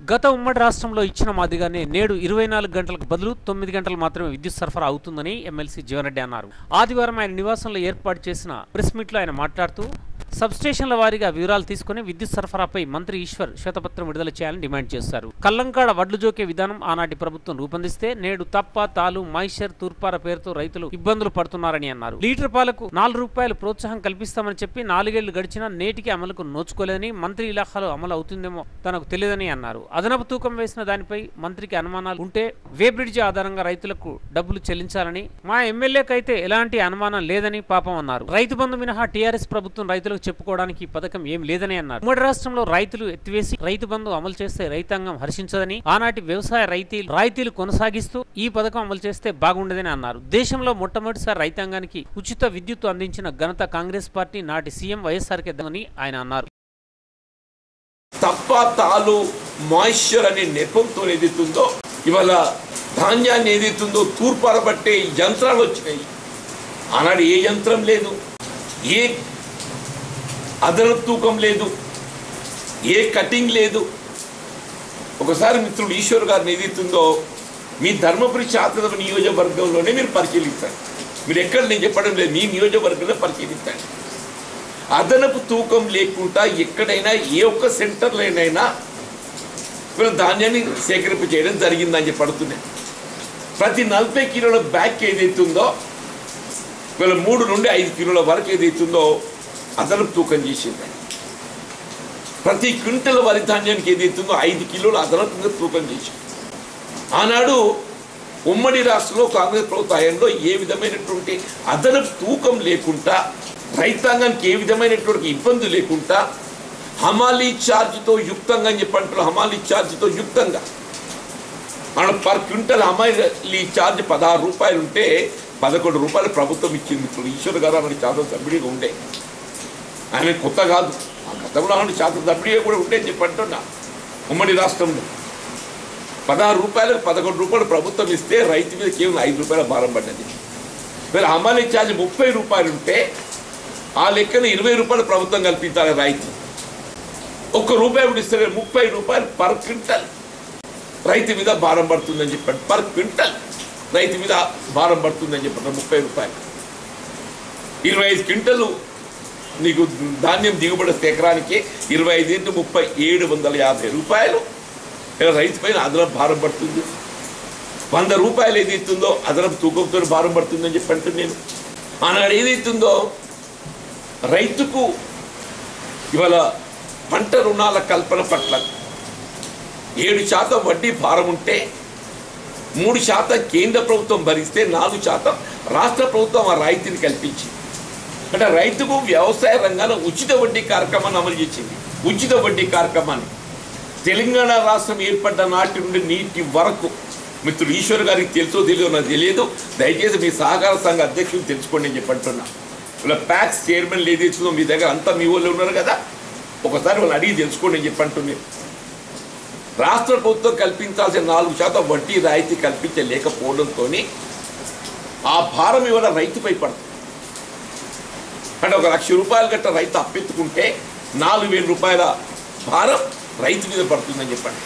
గత ఉమ్మడి రాష్ట్రంలో ఇచ్చిన మాదిరిగానే నేడు ఇరవై నాలుగు గంటలకు బదులు తొమ్మిది గంటలు మాత్రమే విద్యుత్ సరఫరా అవుతుందని ఎమ్మెల్సీ జీవన్రెడ్డి అన్నారు ఆదివారం ఆయన నివాసంలో ఏర్పాటు చేసిన ప్రెస్ మీట్లో ఆయన మాట్లాడుతూ సబ్స్టేషన్ల వారీగా వివరాలు తీసుకుని విద్యుత్ సరఫరాపై మంత్రి ఈశ్వర్ శ్వేతపత్రం విడుదల చేయాలని డిమాండ్ చేశారు కల్లంకాడ వడ్లు జోకే విధానం ఆనాటి ప్రభుత్వం రూపొందిస్తే నేడు తప్ప తాలు మైషర్ తూర్పార పేరుతో రైతులు ఇబ్బందులు పడుతున్నారని అన్నారు లీటర్ పాలకు నాలుగు రూపాయలు ప్రోత్సాహం కల్పిస్తామని చెప్పి నాలుగేళ్లు గడిచినా నేటికి అమలుకు నోచుకోలేదని మంత్రి ఇలాఖాలో అమలు అవుతుందేమో తనకు తెలియదని అన్నారు అదనపు తూకం వేసిన దానిపై మంత్రికి అనుమానాలు ఉంటే వే బ్రిడ్జి ఆధారంగా రైతులకు డబ్బులు చెల్లించాలని మా ఎమ్మెల్యేకైతే ఎలాంటి అనుమానం లేదని పాపం అన్నారు రైతు బంధు మినహా టీఆర్ఎస్ ప్రభుత్వం రైతులకు చెప్పుకోవడానికి ఈ పథకం ఏం లేదని అన్నారు ఉమ్మడి రాష్ట్రంలో రైతులు ఎత్తివేసి రైతు బంధు అమలు చేస్తే రైతాంగం హర్షించదని ఆనాటి వ్యవసాయ రైతీ రాయితీలు కొనసాగిస్తూ ఈ పథకం అమలు చేస్తే బాగుండదని అన్నారు దేశంలో మొట్టమొదటిసారి రైతాంగానికి ఉచిత విద్యుత్ అందించిన ఘనత కాంగ్రెస్ పార్టీ నాటి సీఎం వైఎస్ఆర్ అని ఆయన అన్నారు తప్ప తాలు మాయిశ్చర్ అనే నెపంతో ఏదైతుందో ఇవాళ ధాన్యాన్ని ఏదైతుందో తూర్పారబట్టే యంత్రాలు వచ్చినాయి ఆనాడు ఏ యంత్రం లేదు ఏ అదనపు తూకం లేదు ఏ కటింగ్ లేదు ఒకసారి మిత్రుడు ఈశ్వర్ గారిని ఏదైతుందో మీ ధర్మపురి శాస్త్ర నియోజకవర్గంలోనే మీరు పరిశీలిస్తారు మీరు ఎక్కడ నేను చెప్పడం లేదు మీ నియోజకవర్గంలో పరిశీలించండి అదనపు తూకం లేకుండా ఎక్కడైనా ఏ ఒక్క సెంటర్లోనైనా వీళ్ళు ధాన్యాన్ని సేకరింపు చేయడం జరిగిందని చెప్పి పడుతున్నాయి ప్రతి నలభై కిలోల బ్యాగ్ ఏదైతుందో వీళ్ళ మూడు నుండి ఐదు కిలోల వరకు ఏదైతుందో అదనపు తూకం చేసింది ప్రతి క్వింటల్ వరి ధాన్యానికి ఏదైతుందో ఐదు కిలోలు అదనపుగా తూకం చేసింది ఆనాడు ఉమ్మడి రాష్ట్రంలో కాంగ్రెస్ ప్రభుత్వ హయాంలో ఏ విధమైనటువంటి అదనపు తూకం లేకుండా రైతాంగానికి ఏ విధమైనటువంటి ఇబ్బంది లేకుండా హమాలీ ఛార్జ్తో యుక్తంగా అని చెప్పి అంటారు హమాలీ ఛార్జ్తో యుక్తంగా మన పర్ క్వింటల్ హమాలీ ఛార్జ్ పదహారు రూపాయలు ఉంటే పదకొండు రూపాయలు ప్రభుత్వం ఇచ్చింది ఇప్పుడు ఈశ్వర్ గారు అన్నది శాతం సభ్యుడిగా ఉండే ఆయన కొత్త కాదు ఆ గతంలో అన్నది శాతం సభ్యుడిగా కూడా ఉండే అని చెప్పి అంటున్నా ఉమ్మడి రాష్ట్రంలో పదహారు రూపాయలకు పదకొండు రూపాయలు ప్రభుత్వం ఇస్తే రైతు మీద కేవలం ఐదు రూపాయల భారం పడ్డది వీళ్ళ హమాలీ ఛార్జ్ ముప్పై రూపాయలు ఉంటే ఆ లెక్కన ఇరవై రూపాయలు ప్రభుత్వం కల్పించాలి రైతు ఒక్క రూపాయి కూడా ఇస్తే ముప్పై రూపాయలు పర్ క్వింటల్ రైతు మీద భారం పడుతుందని చెప్పాడు పర్ క్వింటల్ రైతు మీద భారం పడుతుందని చెప్పాడు ముప్పై రూపాయలు ఇరవై ఐదు క్వింటలు నీకు ధాన్యం దిగుబడి వస్తే ఎకరానికి ఇరవై ఐదు ఇంటూ ముప్పై ఏడు వందల యాభై రూపాయలు ఇలా రైతు పైన అదనపు భారం పడుతుంది వంద రూపాయలు ఏదైతుందో అదనపు తూకంతో భారం పడుతుందని చెప్పి అంటున్నాను నేను ఆనాడు ఏదైతుందో రైతుకు ఇవాళ పంట రుణాల కల్పన పట్ల ఏడు శాతం వడ్డీ భారం ఉంటే మూడు శాతం కేంద్ర ప్రభుత్వం భరిస్తే నాలుగు శాతం రాష్ట్ర ప్రభుత్వం ఆ రాయితీని కల్పించింది అంటే రైతుకు వ్యవసాయ రంగాన్ని ఉచిత వడ్డీ కార్యక్రమాన్ని అమలు చేసింది ఉచిత వడ్డీ కార్యక్రమాన్ని తెలంగాణ రాష్ట్రం ఏర్పడ్డ నాటి నుండి నీటి వరకు మిత్రుడు ఈశ్వర్ గారికి తెలుసో తెలియదో నాకు తెలియదు దయచేసి మీ సహకార సంఘ అధ్యక్షులు తెలుసుకోండి అని చెప్పంటున్నా ఇలా ప్యాక్స్ చైర్మన్ ఏదైతుందో మీ దగ్గర అంతా మీ వాళ్ళు ఉన్నారు కదా ఒకసారి వాళ్ళని అడిగి తెలుసుకోండి అని చెప్పంటున్నాను రాష్ట్ర ప్రభుత్వం కల్పించాల్సిన నాలుగు శాతం వడ్డీ రాయితీ కల్పించలేకపోవడంతో ఆ భారం ఇవాళ రైతుపై పడుతుంది అంటే ఒక లక్ష రూపాయలు గట్ట రైతు అప్పెత్తుకుంటే నాలుగు వేల రూపాయల భారం రైతు మీద పడుతుందని చెప్పండి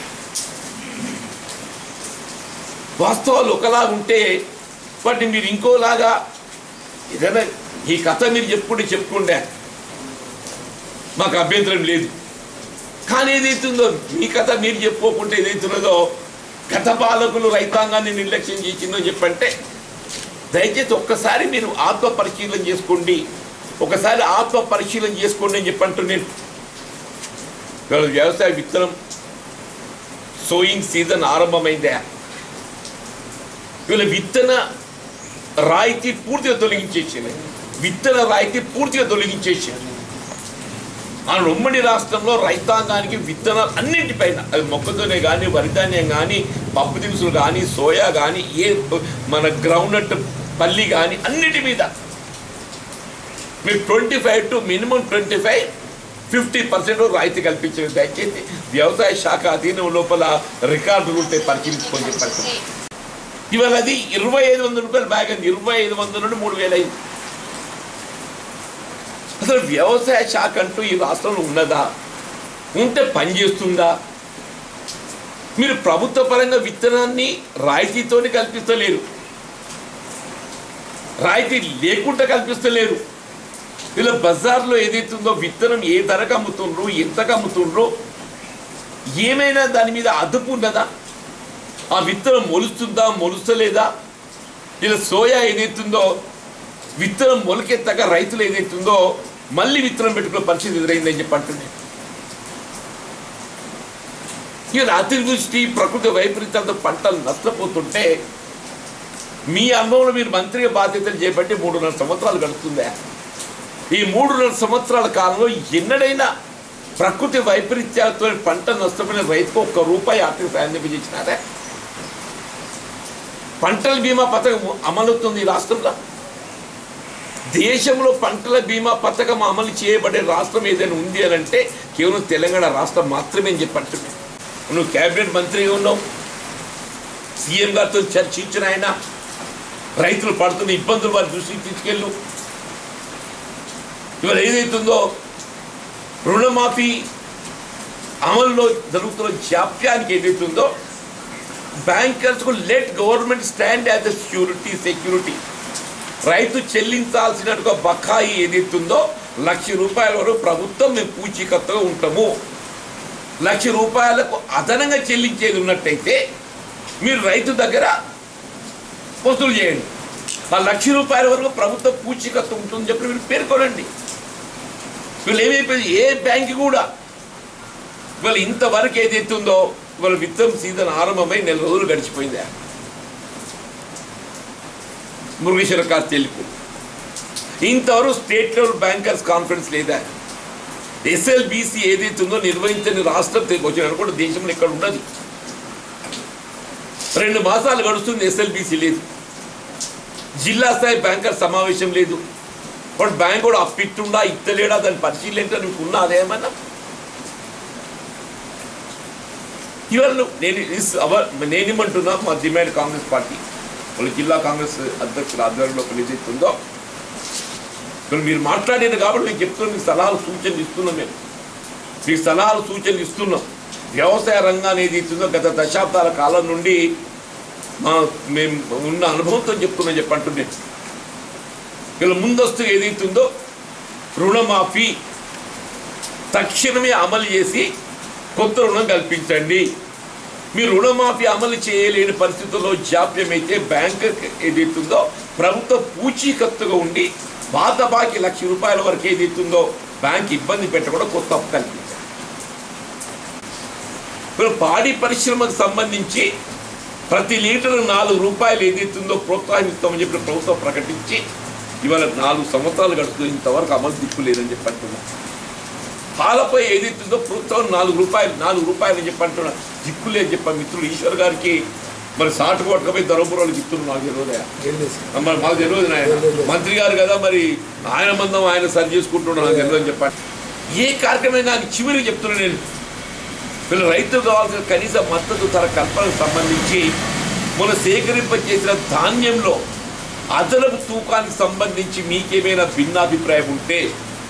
వాస్తవాలు ఒకలాగా ఉంటే వాటిని మీరు ఇంకోలాగా ఏదైనా ఈ కథ మీరు చెప్పుకుంటే చెప్పుకుంటే మాకు అభ్యంతరం లేదు కానీ ఏదైతుందో మీ కథ మీరు చెప్పుకోకుంటే ఏదైతున్నదో గత పాలకులు రైతాంగాన్ని నిర్లక్ష్యం చేసిందో చెప్పంటే దయచేసి ఒక్కసారి మీరు ఆత్మ పరిశీలన చేసుకోండి ఒకసారి ఆత్మ పరిశీలన చేసుకోండి అని చెప్పంటూ నేను ఇవాళ వ్యవసాయ విత్తనం సోయింగ్ సీజన్ ఆరంభమైందే వీళ్ళ విత్తన రాయితీ పూర్తిగా తొలగించేసింది విత్తన రాయితీ పూర్తిగా తొలగించేసింది మన ఉమ్మడి రాష్ట్రంలో రైతాంగానికి విత్తనాలు అన్నింటిపైన అది మొక్కజొన్న కానీ వరిధాన్యం కానీ పప్పు దినుసులు కానీ సోయా కానీ ఏ మన గ్రౌండ్నట్ పల్లి కానీ అన్నిటి మీద మీరు twenty five to minimum twenty five fifty percent రాయితీ కల్పించలేదు దయచేసి వ్యవసాయ శాఖ అధీనం లోపల రికార్డులు ఉంటే పరిశీలించుకొని చెప్పండి ఇవాళ అది ఇరవై ఐదు వందల రూపాయలు బ్యాగ్ అంది ఇరవై ఐదు వందల నుండి మూడు వేలు అయింది అసలు వ్యవసాయ శాఖ అంటూ ఈ రాష్ట్రంలో ఉన్నదా ఉంటే పని చేస్తుందా మీరు ప్రభుత్వ పరంగా విత్తనాన్ని రాయితీతోని కల్పిస్తలేరు రాయితీ లేకుండా కల్పిస్తలేరు ఇలా బజార్లో ఏదైతుందో విత్తనం ఏ ధరకు అమ్ముతుండ్రు ఎంతకు అమ్ముతుండ్రు ఏమైనా దాని మీద అదుపు ఉన్నదా ఆ విత్తనం మొలుస్తుందా మొలుస్తలేదా ఇలా సోయా ఏదైతుందో విత్తనం మొలకెత్తగా రైతులు ఏదైతుందో మళ్ళీ విత్తనం పెట్టుకునే పరిస్థితి ఎదురైందని చెప్పి అంటున్నాను ఇక అతివృష్టి ప్రకృతి వైపరీత్యాలతో పంటలు నష్టపోతుంటే మీ అనుభవంలో మీరు మంత్రిగా బాధ్యతలు చేపట్టి మూడున్నర సంవత్సరాలు గడుస్తుందా ఈ మూడున్నర సంవత్సరాల కాలంలో ఎన్నడైనా ప్రకృతి వైపరీత్యాలతో పంట నష్టపోయిన రైతుకు ఒక్క రూపాయి ఆర్థిక సాయం అందించినారా పంటల బీమా పథకం అమలవుతుంది ఈ రాష్ట్రంలో దేశంలో పంటల బీమా పథకం అమలు చేయబడే రాష్ట్రం ఏదైనా ఉంది అని అంటే కేవలం తెలంగాణ రాష్ట్రం మాత్రమే అని చెప్పంటున్నాను నువ్వు క్యాబినెట్ మంత్రిగా ఉన్నావు సీఎం గారితో చర్చించిన ఆయన రైతులు పడుతున్న ఇబ్బందులు వారి దృష్టికి తీసుకెళ్ళు ఇవాళ ఏదైతుందో రుణమాఫీ అమలులో జరుగుతున్న జాప్యానికి ఏదైతుందో బ్యాంకర్స్కు let government stand as the security security రైతు చెల్లించాల్సినట్టుగా బకాయి ఏదైతుందో లక్ష రూపాయల వరకు ప్రభుత్వం మేము పూచీకత్తుగా ఉంటాము లక్ష రూపాయలకు అదనంగా చెల్లించేది ఉన్నట్టయితే మీరు రైతు దగ్గర వసూలు చేయండి ఆ లక్ష రూపాయల వరకు ప్రభుత్వ పూచీకత్తు ఉంటుందని చెప్పి మీరు పేర్కొనండి వీళ్ళు ఏమైపోయింది ఏ బ్యాంక్ కూడా ఇవాళ ఇంతవరకు ఏదైతే ఉందో ఇవాళ విత్తనం సీజన్ ఆరంభమై నెల రోజులు గడిచిపోయిందా మురుగేశ్వర కార్ తెలుపు ఇంతవరకు స్టేట్ లెవెల్ బ్యాంకర్స్ కాన్ఫరెన్స్ లేదా ఎస్ఎల్బిసి ఏదైతే ఉందో నిర్వహించని రాష్ట్రం వచ్చిన కూడా దేశంలో ఎక్కడ ఉండదు రెండు మాసాలు గడుస్తుంది ఎస్ఎల్బిసి లేదు జిల్లా స్థాయి బ్యాంకర్ సమావేశం లేదు వాడు బ్యాంక్ కూడా అప్పిట్టుండా ఇత్తలేడా దాని పరిశీలించే నీకు ఉన్నా అదేమన్నా ఇవాళ నువ్వు- నేను ఇస్ అవర్ నేనేమంటున్నా మా డిమాండ్ కాంగ్రెస్ పార్టీ వాళ్ళ జిల్లా కాంగ్రెస్ అధ్యక్షుల ఆధ్వర్యంలో పనిచేస్తుందో ఇప్పుడు మీరు మాట్లాడేది కాబట్టి మేము చెప్తున్నాం మీకు సలహాలు సూచనలు ఇస్తున్నాం మేము మీకు సలహాలు సూచనలు ఇస్తున్నాం వ్యవసాయ రంగాన్ని ఏది ఇస్తుందో గత దశాబ్దాల కాలం నుండి మా మేము ఉన్న అనుభవంతో చెప్తున్నాం చెప్పంటున్నాను ఇలా ముందస్తు ఏదైతుందో రుణమాఫీ తక్షణమే అమలు చేసి కొత్త రుణం కల్పించండి మీ రుణమాఫీ అమలు చేయలేని పరిస్థితుల్లో జాప్యం అయితే బ్యాంక్ ఏదైతుందో ప్రభుత్వ పూచీకత్తుగా ఉండి పాత బాకీ లక్ష రూపాయల వరకు ఏదైతుందో బ్యాంక్ ఇబ్బంది పెట్టకుండా కొత్త అప్పు కల్పించాలి ఇప్పుడు పాడి పరిశ్రమకు సంబంధించి ప్రతి లీటర్ నాలుగు రూపాయలు ఏదైతుందో ప్రోత్సాహిస్తామని చెప్పి ప్రభుత్వం ప్రకటించి ఇవాళ నాలుగు సంవత్సరాలు గడుస్తుంది ఇంతవరకు అమలు దిక్కు లేదని చెప్పి అంటున్నాం పాలపై ఏదైతుందో ప్రభుత్వం నాలుగు రూపాయలు నాలుగు రూపాయలు అని చెప్పి అంటున్నా దిక్కు లేని చెప్ప మిత్రుడు ఈశ్వర్ గారికి మరి సాటు కొట్టకపోయి ధర్మపురాలకు ఇస్తున్నాడు నాకు తెలియదు మరి మాకు తెలియదు నాయన మంత్రి గారు కదా మరి ఆయన మందం ఆయన సరి చేసుకుంటున్నాడు నాకు తెలియదు అని చెప్పండి ఏ కార్యక్రమం నాకు చివరికి చెప్తున్నాను నేను వీళ్ళు రైతుకు కావాల్సిన కనీస మద్దతు ధర కల్పనకు సంబంధించి మన సేకరింప చేసిన ధాన్యంలో అదనపు తూకానికి సంబంధించి మీకేమైనా భిన్నాభిప్రాయం ఉంటే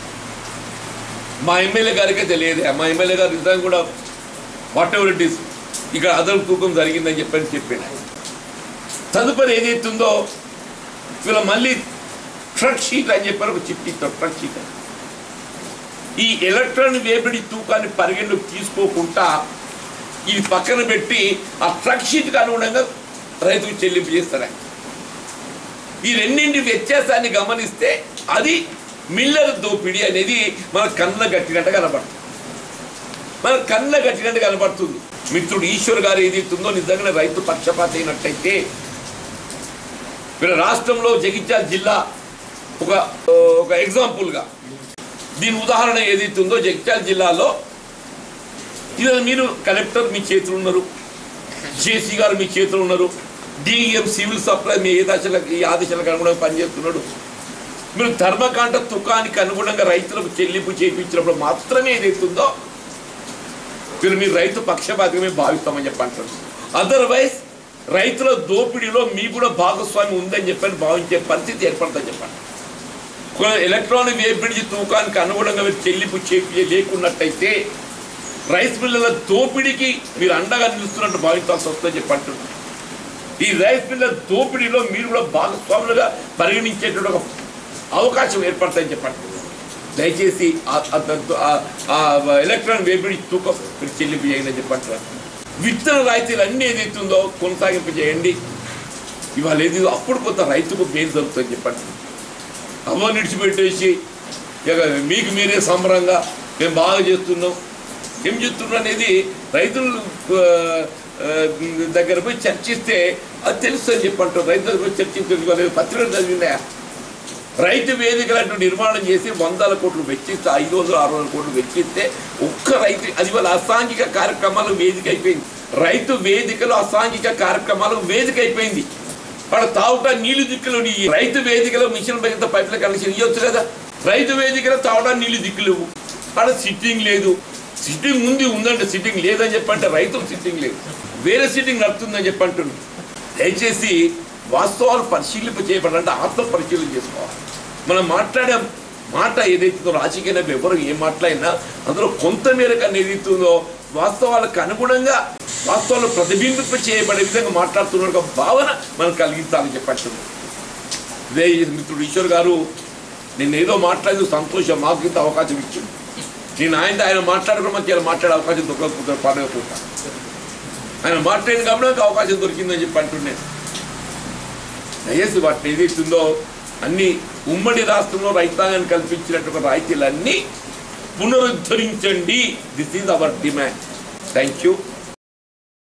మా ఎమ్మెల్యే గారికే తెలియదు మా ఎమ్మెల్యే గారు నిజంగా కూడా వాట్ ఎవర్ ఇట్ ఈస్ ఇక్కడ అదనపు తూకం జరిగిందని చెప్పని చెప్పాను తదుపరి ఏదైతుందో వీళ్ళ మళ్ళీ ట్రక్ షీట్ అని చెప్పారు ఒక చిట్టి ట్రక్ షీట్ అని ఈ ఎలక్ట్రానిక్ వేపిడి తూకాన్ని పరిగణలోకి తీసుకోకుండా ఇది పక్కన పెట్టి ఆ ట్రక్ షీట్కి అనుగుణంగా రైతుకు చెల్లింపు చేస్తారు ఈ రెండింటి వ్యత్యాసాన్ని గమనిస్తే అది మిల్లర్ దోపిడీ అనేది మన కళ్ళ గట్టినట్టు కనబడుతుంది మన కళ్ళ గట్టినట్టు కనబడుతుంది మిత్రుడు ఈశ్వర్ గారు ఏదైతుందో నిజంగానే రైతు పక్షపాత అయినట్టయితే వీళ్ళ రాష్ట్రంలో జగిత్యాల జిల్లా ఒక ఒక ఎగ్జాంపుల్గా దీని ఉదాహరణ ఏదైతే ఉందో జగిత్యాల జిల్లాలో ఇవాళ మీరు కలెక్టర్ మీ చేతులు ఉన్నారు జేసీ గారు మీ చేతులు ఉన్నారు డిఎం సివిల్ సప్లై మీ ఏ దశలకు ఈ ఆదేశాలకు అనుగుణంగా పనిచేస్తున్నాడు మీరు ధర్మకాండ తుకానికి అనుగుణంగా రైతులకు చెల్లింపు చేయించినప్పుడు మాత్రమే ఏదైతుందో మీరు మీరు రైతు పక్షపాతమే భావిస్తామని చెప్పి అంటారు అదర్వైజ్ రైతుల దోపిడీలో మీ కూడా భాగస్వామి ఉందని చెప్పని భావించే పరిస్థితి ఏర్పడుతుందని చెప్పండి ఎలక్ట్రానిక్ వేపిడి తూకానికి అనుగుణంగా మీరు చెల్లింపు చేపి లేకున్నట్టయితే రైస్ మిల్లల దోపిడీకి మీరు అండగా నిలుస్తున్నట్టు భావించాల్సి వస్తుందని చెప్పి అంటున్నారు ఈ రైస్ మిల్లల దోపిడీలో మీరు కూడా భాగస్వాములుగా పరిగణించేటువంటి ఒక అవకాశం ఏర్పడతాయని చెప్పండి దయచేసి ఆ- ఆ- ఆ- ఆ ఎలక్ట్రాన్ వేపిడి తూకం మీరు చెల్లింపు చేయండి అని చెప్పంటారు విత్తన రాయితీలు అన్నీ ఏదైతుందో కొనసాగింపు చేయండి ఇవాళ ఏది అప్పుడు కొంత రైతుకు మేలు జరుగుతుందని చెప్పండి అవ్వ నిడిచిపెట్టేసి ఇక మీకు మీరే సంబరంగా మేము బాగా చేస్తున్నాం ఏం చేస్తున్నాం అనేది రైతులు ఆ, ఆ, దగ్గర పోయి చర్చిస్తే అది తెలుస్తుంది చెప్పంటారు రైతుల దగ్గర పోయి చర్చించలేదు పత్రికలు చదివినా రైతు వేదికలు అంటూ నిర్మాణం చేసి వందల కోట్లు వెచ్చిస్తే ఐదు వందలు ఆరు వందల కోట్లు వెచ్చిస్తే ఒక్క రైతు అది వాళ్ళ అసాంఘిక కార్యక్రమాలు వేదిక అయిపోయింది రైతు వేదికలు అసాంఘిక కార్యక్రమాలకు వేదిక అయిపోయింది వాడు తాగుట నీళ్లు దిక్కులు ఈ రైతు వేదికలో మిషన్ భరిత పైపుల కనెక్షన్ ఇవ్వచ్చు కదా రైతు వేదికలో తాగడా నీళ్లు దిక్కులు వాడు సిట్టింగ్ లేదు సిట్టింగ్ ఉంది ఉందంటే సిట్టింగ్ లేదని చెప్పంటే రైతులు సిట్టింగ్ లేదు వేరే సిట్టింగ్ నడుతుందని చెప్పంటున్నాడు దయచేసి వాస్తవాలు పరిశీలింప చేయబడాలంటే ఆత్మ పరిశీలన చేసుకోవాలి మనం మాట్లాడే మాట ఏదైతుందో రాజకీయ నాయకులు ఎవరు ఏం మాట్లాడినా అందులో కొంత మేరకు అనేది ఏదైతుందో వాస్తవాలకు అనుగుణంగా వాస్తవాలు ప్రతిబింబింప చేయబడే విధంగా మాట్లాడుతున్న ఒక భావన మనం కలిగించాలని చెప్పంటున్నాం ఇదే మిత్రుడు ఈశ్వర్ గారు నేను ఏదో మాట్లాడేది సంతోషం మాకు ఇంత అవకాశం ఇచ్చింది నేను ఆయన ఆయన మాట్లాడుకున్న మాకు ఇలా మాట్లాడే అవకాశం దొరకకపోతే పడకపోతా ఆయన మాట్లాడిన కాబట్టి నాకు అవకాశం దొరికిందని చెప్పి అంటున్నాను దయచేసి వాటిని ఏదైతుందో అన్ని ఉమ్మడి రాష్ట్రంలో రైతాంగాన్ని కల్పించినటువంటి రాయితీలన్నీ పునరుద్ధరించండి this is our demand thank you